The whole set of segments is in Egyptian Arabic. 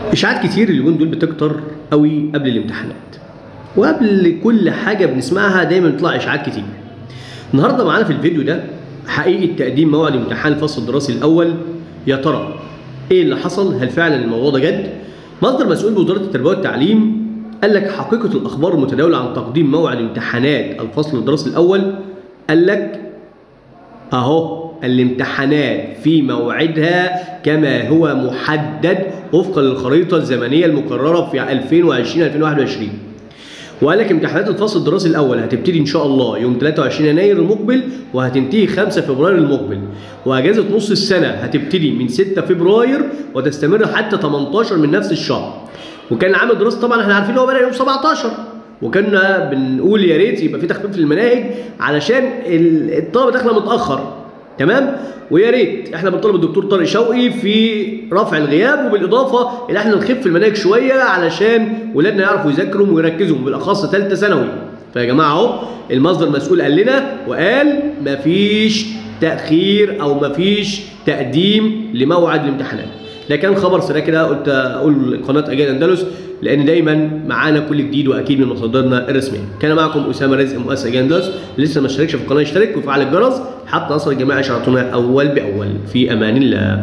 اشاعات كتير اليومين دول بتكتر قوي قبل الامتحانات وقبل كل حاجه بنسمعها دايما بيطلع اشاعات كتير النهارده معانا في الفيديو ده حقيقه تقديم موعد امتحان الفصل الدراسي الاول يا ترى ايه اللي حصل هل فعلا الموضوع ده جد مصدر مسؤول بوزاره التربيه والتعليم قال لك حقيقه الاخبار المتداوله عن تقديم موعد امتحانات الفصل الدراسي الاول قال لك اهو الامتحانات في موعدها كما هو محدد وفقا للخريطه الزمنيه المقرره في 2020 2021 وقال لك امتحانات الفصل الدراسي الاول هتبتدي ان شاء الله يوم 23 يناير المقبل وهتنتهي 5 فبراير المقبل واجازه نص السنه هتبتدي من 6 فبراير وتستمر حتى 18 من نفس الشهر وكان العام الدراسي طبعا احنا عارفين هو بدا يوم 17 وكنا بنقول يا ريت يبقى في تخفيف في المناهج علشان الطلبه داخله متاخر تمام ويا ريت احنا بنطلب الدكتور طارق شوقي في رفع الغياب وبالاضافه ان احنا نخف المناهج شويه علشان ولادنا يعرفوا يذاكروا ويركزوا بالاخص ثالثه ثانوي فيا جماعه اهو المصدر المسؤول قال لنا وقال مفيش تاخير او مفيش تقديم لموعد الامتحانات ده كان خبر سريع كده قلت اقول قناه اجيال اندلس لان دايما معانا كل جديد واكيد من مصادرنا الرسميه كان معكم اسامه رزق مؤسس اجيال اندلس لسه ما اشتركش في القناه يشترك ويفعل الجرس حتى يصل الجميع اشعاراتنا اول باول في امان الله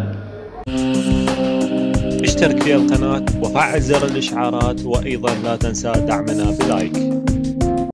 اشترك في القناة وفعل زر الإشعارات وأيضا لا تنسى دعمنا بلايك